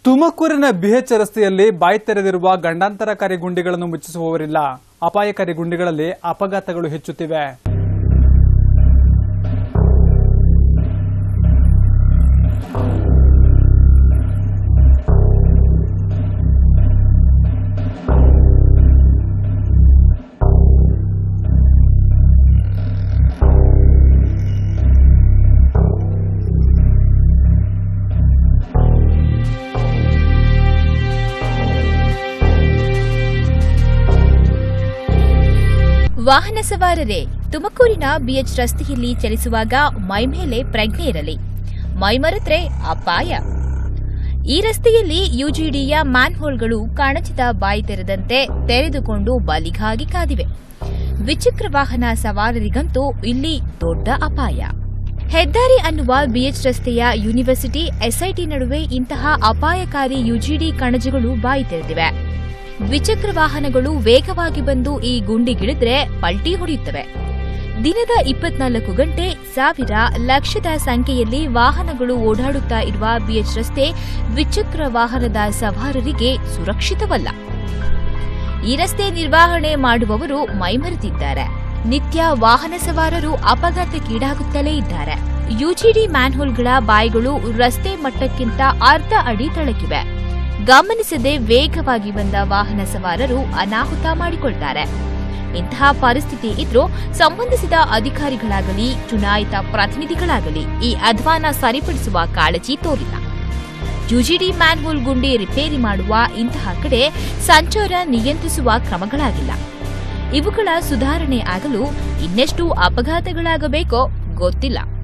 ತುಮಕೂರಿನ ಬಿಎಚ್ ರಸ್ತೆಯಲ್ಲಿ ಬಾಯಿ ತೆರೆದಿರುವ ಗಂಡಾಂತರಕಾರಿ ಗುಂಡಿಗಳನ್ನು ಮುಚ್ಚಿಸುವವರಿಲ್ಲ ಅಪಾಯಕಾರಿ ಗುಂಡಿಗಳಲ್ಲಿ ಅಪಘಾತಗಳು ಹೆಚ್ಚುತ್ತಿವೆ ವಾಹನ ಸವಾರರೇ ತುಮಕೂರಿನ ಬಿಎಚ್ ರಸ್ತೆಯಲ್ಲಿ ಚಲಿಸುವಾಗ ಮೈಮೇಲೆ ಪ್ರಜ್ಞೆ ಇರಲಿ ಮೈಮರೆತ್ರೆ ಅಪಾಯ ಈ ರಸ್ತೆಯಲ್ಲಿ ಯುಜಿಡಿಯ ಮ್ಯಾನ್ಹೋಲ್ಗಳು ಕಾಣಚಿತ ಬಾಯಿ ತೆರೆದಂತೆ ತೆರೆದುಕೊಂಡು ಬಲಿಗಾಗಿ ಕಾದಿವೆ ದ್ವಿಚಕ್ರ ವಾಹನ ಸವಾರರಿಗಂತೂ ಇಲ್ಲಿ ದೊಡ್ಡ ಅಪಾಯ ಹೆದ್ದಾರಿ ಅನ್ನುವ ಬಿಎಚ್ ರಸ್ತೆಯ ಯೂನಿವರ್ಸಿಟಿ ಎಸ್ಐಟಿ ನಡುವೆ ಇಂತಹ ಅಪಾಯಕಾರಿ ಯುಜಿಡಿ ಕಣಜಗಳು ಬಾಯಿ ತೆರೆದಿವೆ ದ್ವಿಚಕ್ರ ವಾಹನಗಳು ವೇಗವಾಗಿ ಬಂದು ಈ ಗುಂಡಿಗಿಳಿದ್ರೆ ಪಲ್ಟಿ ಹೊಡೆಯುತ್ತವೆ ದಿನದ ಇಪ್ಪತ್ನಾಲ್ಕು ಗಂಟೆ ಸಾವಿರ ಲಕ್ಷದ ಸಂಖ್ಯೆಯಲ್ಲಿ ವಾಹನಗಳು ಓಡಾಡುತ್ತಾ ಇರುವ ಬಿಎಚ್ ರಸ್ತೆ ದ್ವಿಚಕ್ರ ವಾಹನದ ಸವಾರರಿಗೆ ಸುರಕ್ಷಿತವಲ್ಲ ಈ ರಸ್ತೆ ನಿರ್ವಹಣೆ ಮಾಡುವವರು ಮೈಮರೆತಿದ್ದಾರೆ ನಿತ್ಯ ವಾಹನ ಸವಾರರು ಅಪಘಾತಕ್ಕೀಡಾಗುತ್ತಲೇ ಇದ್ದಾರೆ ಯುಜಿಡಿ ಮ್ಯಾನ್ಹೋಲ್ಗಳ ಬಾಯಿಗಳು ರಸ್ತೆ ಮಟ್ಟಕ್ಕಿಂತ ಅರ್ಧ ಅಡಿ ತಳಕಿವೆ ಗಮನಿಸದೆ ವೇಗವಾಗಿ ಬಂದ ವಾಹನ ಸವಾರರು ಅನಾಹುತ ಮಾಡಿಕೊಳ್ತಾರೆ ಇಂತಹ ಪರಿಸ್ಥಿತಿ ಇದ್ರೂ ಸಂಬಂಧಿಸಿದ ಅಧಿಕಾರಿಗಳಾಗಲಿ ಚುನಾಯಿತ ಪ್ರತಿನಿಧಿಗಳಾಗಲಿ ಈ ಅಧ್ವಾನ ಸರಿಪಡಿಸುವ ಕಾಳಜಿ ತೋರಿಲ್ಲ ಯುಜಿಡಿ ಮ್ಯಾನ್ಹೋಲ್ ಗುಂಡಿ ರಿಪೇರಿ ಮಾಡುವ ಇಂತಹ ಕಡೆ ಸಂಚಾರ ನಿಯಂತ್ರಿಸುವ ಕ್ರಮಗಳಾಗಿಲ್ಲ ಇವುಗಳ ಸುಧಾರಣೆ ಆಗಲು ಇನ್ನೆಷ್ಟು ಅಪಘಾತಗಳಾಗಬೇಕೋ ಗೊತ್ತಿಲ್ಲ